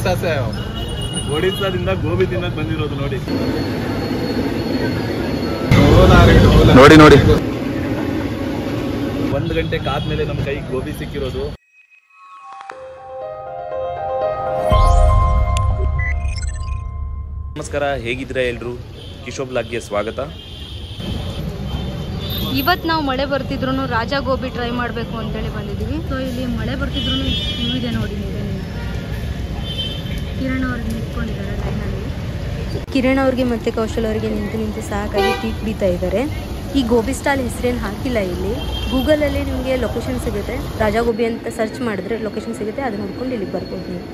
ಒಡಿಸ್ಸಾದಿಂದ ಗೋಬಿ ತಿನ್ನಕ್ ಬಂದಿರೋದು ನೋಡಿ ನೋಡಿ ನೋಡಿ ಒಂದ್ ಗಂಟೆ ಕಾದ್ಮೇಲೆ ನಮ್ ಕೈ ಗೋಬಿ ಸಿಕ್ಕಿರೋದು ನಮಸ್ಕಾರ ಹೇಗಿದ್ದೀರಾ ಎಲ್ರು ಕಿಶೋರ್ ಬ್ಲಾಗ್ಗೆ ಸ್ವಾಗತ ಇವತ್ತು ನಾವು ಮಳೆ ಬರ್ತಿದ್ರು ರಾಜ ಗೋಬಿ ಟ್ರೈ ಮಾಡಬೇಕು ಅಂತೇಳಿ ಬಂದಿದ್ದೀವಿ ಸೊ ಇಲ್ಲಿ ಮಳೆ ಬರ್ತಿದ್ರು ವ್ಯೂ ಇದೆ ನೋಡಿ ನೀವೇ ಕಿರಣ್ ಅವ್ರಿಗೆ ನಿಂತ್ಕೊಂಡಿದ್ದಾರೆ ಲೈನಲ್ಲಿ ಕಿರಣ್ ಅವ್ರಿಗೆ ಮತ್ತು ಕೌಶಲ್ ಅವರಿಗೆ ನಿಂತು ನಿಂತು ಸಾಕಾಗಿ ಟೀ ಕುಡಿತಾ ಇದ್ದಾರೆ ಈ ಗೋಬಿ ಸ್ಟಾಲ್ ಹೆಸರೇನು ಹಾಕಿಲ್ಲ ಇಲ್ಲಿ ಗೂಗಲಲ್ಲಿ ನಿಮಗೆ ಲೊಕೇಶನ್ ಸಿಗುತ್ತೆ ರಾಜಾ ಗೋಬಿ ಅಂತ ಸರ್ಚ್ ಮಾಡಿದ್ರೆ ಲೊಕೇಶನ್ ಸಿಗುತ್ತೆ ಅದನ್ನ ನೋಡ್ಕೊಂಡು ಇಲ್ಲಿಗೆ ಬರ್ಬೋದು ನೀವು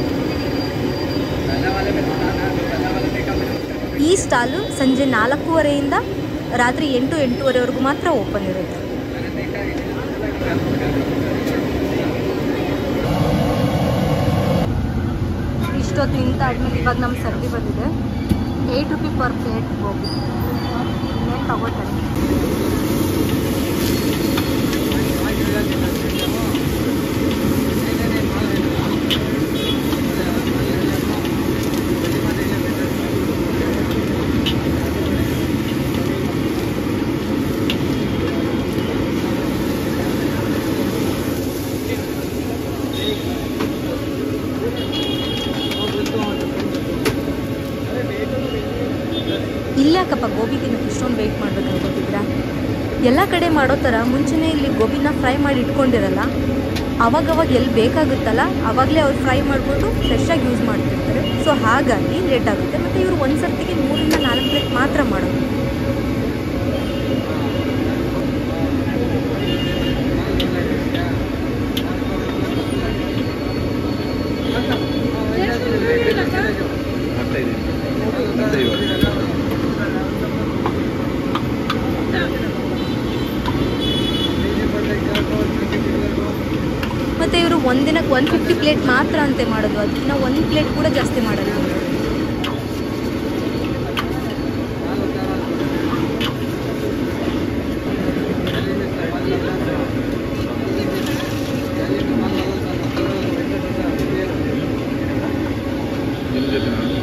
ಈ ಸ್ಟಾಲು ಸಂಜೆ ನಾಲ್ಕೂವರೆಯಿಂದ ರಾತ್ರಿ ಎಂಟು ಎಂಟೂವರೆವರೆಗೂ ಮಾತ್ರ ಓಪನ್ ಇರುತ್ತೆ ಇಷ್ಟೊತ್ತು ನಿಂತಾದ್ಮೇಲೆ ಇವಾಗ ನಮ್ಮ ಸರ್ದಿ ಬಂದಿದೆ eight rupee per plate gobi ಇನ್ನೇನು ತಗೋತಾರೆ ಇಲ್ಲಾಕಪ್ಪ ಗೋಬಿ ತಿನ್ನೋಕೆ ಇಷ್ಟೊಂದು ವೆಯ್ಟ್ ಮಾಡ್ಬೇಕು ಅನ್ಕೋತಿದ್ರಾ ಎಲ್ಲ ಕಡೆ ಮಾಡೋ ಥರ ಮುಂಚೆನೇ ಇಲ್ಲಿ ಗೋಬಿನ ಫ್ರೈ ಮಾಡಿ ಇಟ್ಕೊಂಡಿರಲ್ಲ ಅವಾಗವಾಗ ಎಲ್ಲಿ ಬೇಕಾಗುತ್ತಲ್ಲ ಆವಾಗಲೇ ಅವ್ರು ಫ್ರೈ ಮಾಡಿಕೊಂಡು ಫ್ರೆಶ್ಶಾಗಿ ಯೂಸ್ ಮಾಡ್ತಿರ್ತಾರೆ ಸೊ ಹಾಗಾಗಿ ಲೇಟ್ ಆಗುತ್ತೆ ಮತ್ತು ಇವರು ಒಂದು ಸರ್ತಿಗೆ ಮೂರಿಂದ ನಾಲ್ಕು ಪ್ಲೇಟ್ ಮಾತ್ರ ಮಾಡೋದು ಮತ್ತೆ ಇದೆ ಮತ್ತೆ ಇವಾಗ ಮತ್ತು ಇವರು ಒಂದಿನಕ್ಕೆ ಒನ್ ಫಿಫ್ಟಿ ಪ್ಲೇಟ್ ಮಾತ್ರ ಅಂತೆ ಮಾಡೋದು ಅದಕ್ಕಿಂತ ಒಂದು ಪ್ಲೇಟ್ ಕೂಡ ಜಾಸ್ತಿ ಮಾಡಲ್ಲ ನಿಮ್ ಜೊತೆ ನಾನು.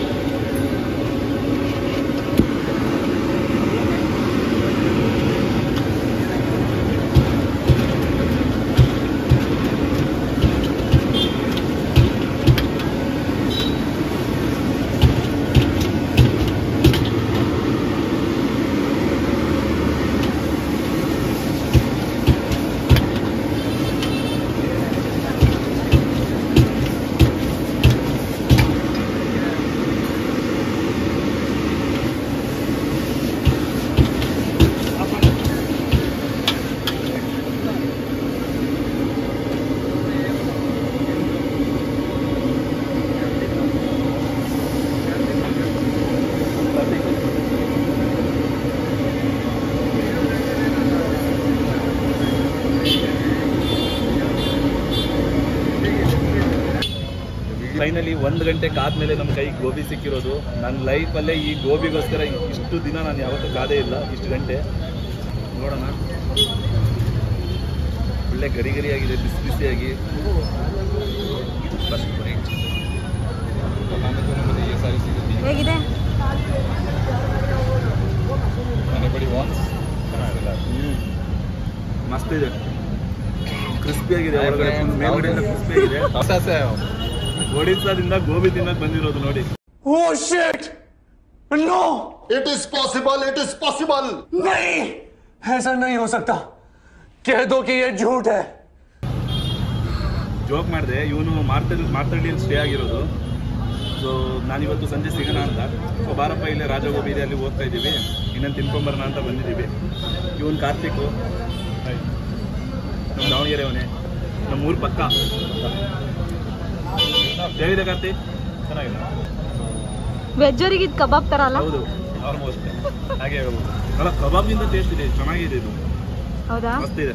ಫೈನಲಿ ಒಂದು ಗಂಟೆ ಕಾದ್ಮೇಲೆ ನಮ್ಮ ಕೈ ಗೋಬಿ ಸಿಕ್ಕಿರೋದು ನನ್ನ ಲೈಫಲ್ಲೇ ಈ ಗೋಬಿಗೋಸ್ಕರ ಇಷ್ಟು ದಿನ ನಾನು ಯಾವತ್ತೂ ಕಾದೇ ಇಲ್ಲ ಇಷ್ಟು ಗಂಟೆ ನೋಡೋಣ ಒಳ್ಳೆ ಗರಿ ಗರಿಯಾಗಿದೆ ಬಿಸಿ ಬಿಸಿಯಾಗಿ ಫಸ್ಟ್ ಬೈಟ್ ಹೇಗಿದೆ ಮಸ್ತ್ ಇದೆ ಕ್ರಿಸ್ಪಿ ಆಗಿದೆ ಹೊರಗಡೆ full ಮೇಲ್ಗಡೆಯಿಂದ ಕ್ರಿಸ್ಪಿ ಆಗಿದೆ ಒಡಿಸ್ಸಾದಿಂದ ಗೋಬಿ ತಿನ್ನಕ್ ಬಂದಿರೋದು ನೋಡಿ Oh shit! No! It is possible, it is possible. नहीं ऐसा नहीं हो सकता कह दो कि ये झूठ है ಜೋಕ್ ಮಾಡಿದೆ ಇವನು ಮಾರ್ತಳ್ಳಿ ಮಾರ್ತಳ್ಳಿಯಲ್ಲಿ ಸ್ಟೇ ಆಗಿರೋದು ಸೊ ನಾನಿವತ್ತು ಸಂಜೆ ಸಿಗೋಣ ಅಂತ ಸೊ ಬಾರಪ್ಪ ಇಲ್ಲೇ ರಾಜಗೋಬಿ ಇದೆ ಅಲ್ಲಿ ಹೋಗ್ತಾ ಇದ್ದೀವಿ ಇನ್ನೊಂದು ತಿನ್ಕೊಂಬರೋಣ ಅಂತ ಬಂದಿದ್ದೀವಿ ಇವನು ಕಾರ್ತಿಕು ನಮ್ಮ ದಾವಣಗೆರೆ ಅವನೇ ನಮ್ಮ ಊರು ಪಕ್ಕ ಹೇಗಿದೆ ಕಾರ್ತಿಕ್ ಚೆನ್ನಾಗಿದೆ ವೆಜ್ಜರಿಗೆ ಇದು ಕಬಾಬ್ ಥರ ಅಲ್ಲ ಹೌದು ಆಲ್ಮೋಸ್ಟ್ ಹಾಗೆ ಹೇಳ್ಬೋದು ಅಲ್ಲ ಕಬಾಬ್ಗಿಂತ ಟೇಸ್ಟ್ ಇದೆ ಚೆನ್ನಾಗಿದೆ ಇದು ಹೌದಾ ಮಸ್ತ್ ಇದೆ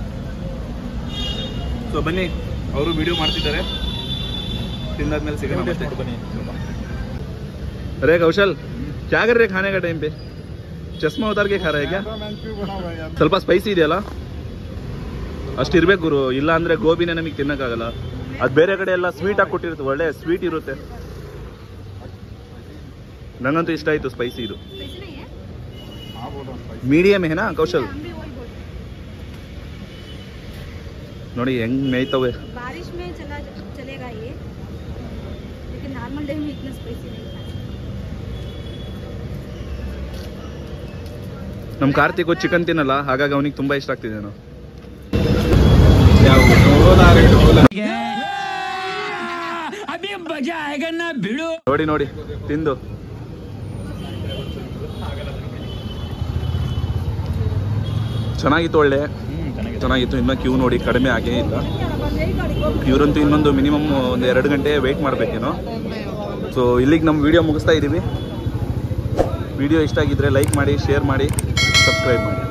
ಸೊ ಬನ್ನಿ ಅವರು ವಿಡಿಯೋ ಮಾಡ್ತಿದ್ದಾರೆ ತಿಂದಾದ್ಮೇಲೆ ಸಿಗೋಣ ಮತ್ತೆ ಬನ್ನಿ अरे कौशल क्या कर रहे हैं खाने का टाइम पे ಚಸ್ಮಾ ಉತಾರ್ ಕೆ ಖಾ ರहे क्या ಸ್ವಲ್ಪ ಸ್ಪೈಸಿ ಇದೆಯಲ್ಲ ಅಷ್ಟು ಇರ್ಬೇಕು ಗುರು ಇಲ್ಲ ಅಂದ್ರೆ ಗೋಬಿನೇ ನಮಗೆ ತಿನ್ನಕ್ಕಾಗಲ್ಲ ಅದು ಬೇರೆ ಕಡೆ ಎಲ್ಲ ಸ್ವೀಟ್ ಆಗಿ ಕೊಟ್ಟಿರುತ್ತೆ ಒಳ್ಳೆ ಸ್ವೀಟ್ ಇರುತ್ತೆ ನಂಗಂತೂ ಇಷ್ಟ ಆಯಿತು ಸ್ಪೈಸಿ ಇದು ಮೀಡಿಯಮ್ ಏನಾ ಕೌಶಲ್ ನೋಡಿ ಹೆಂಗ್ ಮೇಯ್ತವೆ बारिश में चला चलेगा ये लेकिन नॉर्मल डे में इतना स्पाइसी नहीं था ನಮ್ಮ ಕಾರ್ತಿಕ್ ಚಿಕನ್ ತಿನ್ನಲ್ಲ ಹಾಗಾಗಿ ಅವನಿಗೆ ತುಂಬಾ ಇಷ್ಟ ಆಗ್ತಿದೆ ನಾವು ನೋಡಿ ನೋಡಿ ತಿಂದು ಚೆನ್ನಾಗಿತ್ತು ಒಳ್ಳೆ ಚೆನ್ನಾಗಿತ್ತು ಇನ್ನು ಕ್ಯೂ ನೋಡಿ ಕಡಿಮೆ ಆಗೇ ಇಲ್ಲ ಇವರಂತೂ ಇನ್ನೊಂದು ಮಿನಿಮಮ್ ಒಂದು ಎರಡು ಗಂಟೆ ವೆಯ್ಟ್ ಮಾಡಬೇಕೇನೋ ಸೊ ಇಲ್ಲಿಗೆ ನಮ್ಮ ವಿಡಿಯೋ ಮುಗಿಸ್ತಾ ಇದ್ದೀವಿ ವಿಡಿಯೋ ಇಷ್ಟ ಆಗಿದ್ರೆ ಲೈಕ್ ಮಾಡಿ ಶೇರ್ ಮಾಡಿ ಸಬ್ಸ್ಕ್ರೈಬ್ ಮಾಡಿ